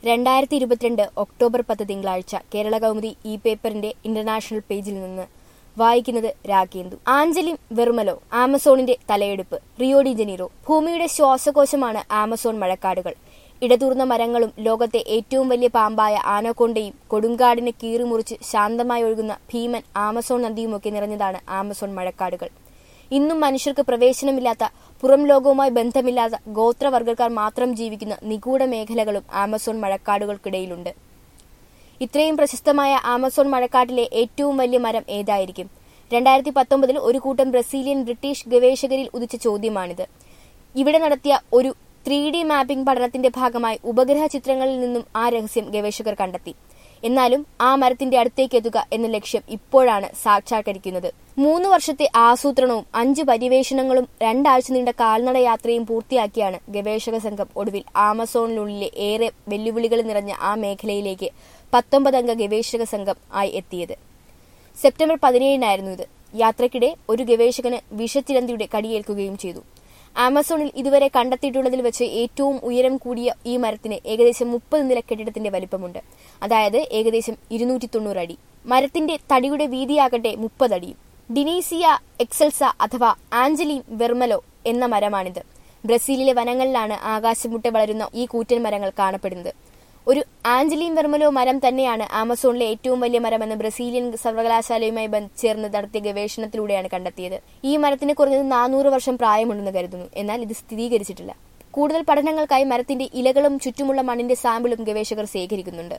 രണ്ടായിരത്തി ഇരുപത്തിരണ്ട് ഒക്ടോബർ പത്ത് തിങ്കളാഴ്ച കേരള കൗമുദി ഈ പേപ്പറിന്റെ ഇന്റർനാഷണൽ പേജിൽ നിന്ന് വായിക്കുന്നത് രാഗേന്ദു ആഞ്ചലിൻ വെർമലോ ആമസോണിന്റെ തലയെടുപ്പ് റിയോ ഡി ജനീറോ ഭൂമിയുടെ ശ്വാസകോശമാണ് ആമസോൺ മഴക്കാടുകൾ ഇടതൂർന്ന മരങ്ങളും ലോകത്തെ ഏറ്റവും വലിയ പാമ്പായ ആനക്കൊണ്ടയും കൊടുങ്കാടിനെ കീറിമുറിച്ച് ശാന്തമായി ഒഴുകുന്ന ഭീമൻ ആമസോൺ നദിയുമൊക്കെ നിറഞ്ഞതാണ് ആമസോൺ മഴക്കാടുകൾ ഇന്നും മനുഷ്യർക്ക് പ്രവേശനമില്ലാത്ത പുറം ലോകവുമായി ബന്ധമില്ലാത്ത ഗോത്രവർഗ്ഗക്കാർ മാത്രം ജീവിക്കുന്ന നിഗൂഢ മേഖലകളും ആമസോൺ മഴക്കാടുകൾക്കിടയിലുണ്ട് ഇത്രയും പ്രശസ്തമായ ആമസോൺ മഴക്കാട്ടിലെ ഏറ്റവും വലിയ മരം ഏതായിരിക്കും രണ്ടായിരത്തി പത്തൊമ്പതിൽ ഒരു കൂട്ടം ബ്രസീലിയൻ ബ്രിട്ടീഷ് ഗവേഷകരിൽ ഉദിച്ച ചോദ്യമാണിത് ഇവിടെ നടത്തിയ ഒരു ത്രീ ഡി മാപ്പിംഗ് പഠനത്തിന്റെ ഭാഗമായി ഉപഗ്രഹ ചിത്രങ്ങളിൽ നിന്നും ആ രഹസ്യം ഗവേഷകർ കണ്ടെത്തി എന്നാലും ആ മരത്തിന്റെ അടുത്തേക്ക് എത്തുക എന്ന ലക്ഷ്യം ഇപ്പോഴാണ് സാക്ഷാത്കരിക്കുന്നത് മൂന്ന് വർഷത്തെ ആസൂത്രണവും അഞ്ച് പര്യവേഷണങ്ങളും രണ്ടാഴ്ച നീണ്ട കാൽനട യാത്രയും പൂർത്തിയാക്കിയാണ് ഗവേഷക സംഘം ഒടുവിൽ ആമസോണിനുള്ളിലെ ഏറെ വെല്ലുവിളികൾ നിറഞ്ഞ ആ മേഖലയിലേക്ക് പത്തൊമ്പതംഗ ഗവേഷക സംഘം ആയി എത്തിയത് സെപ്റ്റംബർ പതിനേഴിനായിരുന്നു ഇത് യാത്രക്കിടെ ഒരു ഗവേഷകന് വിഷച്ചിരന്തിയുടെ കടിയേൽക്കുകയും ചെയ്തു ആമസോണിൽ ഇതുവരെ കണ്ടെത്തിയിട്ടുള്ളതിൽ വെച്ച് ഏറ്റവും ഉയരം കൂടിയ ഈ മരത്തിന് ഏകദേശം മുപ്പത് നില കെട്ടിടത്തിന്റെ വലിപ്പമുണ്ട് അതായത് ഏകദേശം ഇരുന്നൂറ്റി തൊണ്ണൂറ് അടി മരത്തിന്റെ തടിയുടെ വീതിയാകട്ടെ മുപ്പതടിയും ഡിനീസിയ എക്സൽസ അഥവാ ആഞ്ചലിൻ വെർമലോ എന്ന മരമാണിത് ബ്രസീലിലെ വനങ്ങളിലാണ് ആകാശമുട്ടെ വളരുന്ന ഈ കൂറ്റൻ മരങ്ങൾ കാണപ്പെടുന്നത് ഒരു ആഞ്ചലിൻ വെർമലോ മരം തന്നെയാണ് ആമസോണിലെ ഏറ്റവും വലിയ മരമെന്ന് ബ്രസീലിയൻ സർവകലാശാലയുമായി ചേർന്ന് നടത്തിയ ഗവേഷണത്തിലൂടെയാണ് കണ്ടെത്തിയത് ഈ മരത്തിന് കുറഞ്ഞത് നാനൂറ് വർഷം പ്രായമുണ്ടെന്ന് കരുതുന്നു എന്നാൽ ഇത് സ്ഥിരീകരിച്ചിട്ടില്ല കൂടുതൽ പഠനങ്ങൾക്കായി മരത്തിന്റെ ഇലകളും ചുറ്റുമുള്ള മണ്ണിന്റെ സാമ്പിളും ഗവേഷകർ ശേഖരിക്കുന്നുണ്ട്